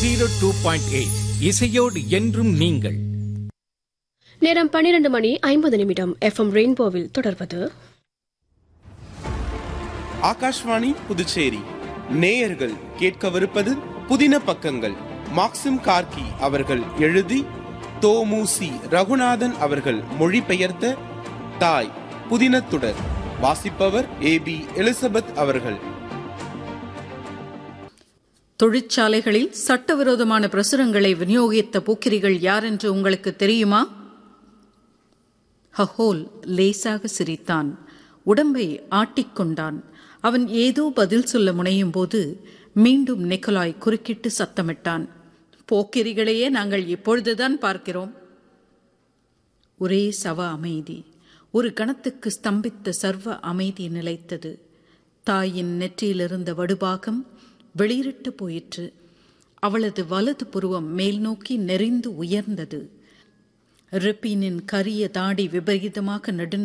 zero two point eight இசையோடு என்றும் நீங்கள் நேரம் பன்னிரண்டு மணி ஐம்பது நிமிடம் எஃப்எம் ரெயின்போவில் தொடர்வது ஆகாஷ்வாணி புதுச்சேரி நேயர்கள் கேட்கவிருப்பது புதின பக்கங்கள் மாக்சிம் கார்கி அவர்கள் எழுதி தோமுசி ரகுநாதன் அவர்கள் மொழிபெயர்த்த தாய் புதினத்துடர் வாசிப்பவர் ஏ பி எலிசபெத் அவர்கள் தொழிற்சாலைகளில் சட்டவிரோதமான பிரசுரங்களை விநியோகித்த போக்கிரிகள் யார் என்று உங்களுக்கு தெரியுமா ஹஹோல் லேசாக சிரித்தான் உடம்பை ஆட்டிக்கொண்டான் அவன் ஏதோ பதில் சொல்ல முனையும் போது மீண்டும் நிக்கலாய் குறுக்கிட்டு சத்தமிட்டான் போக்கிரிகளையே நாங்கள் இப்பொழுதுதான் பார்க்கிறோம் ஒரே சவ அமைதி ஒரு கணத்துக்கு ஸ்தம்பித்த சர்வ அமைதி நிலைத்தது தாயின் நெற்றியிலிருந்த வடுபாகம் வெளியிட்டு போயிற்று அவளது வலது புருவம் மேல் நோக்கி நெறிந்து உயர்ந்தது ரிப்பினின் கரிய தாடி விபரீதமாக நடு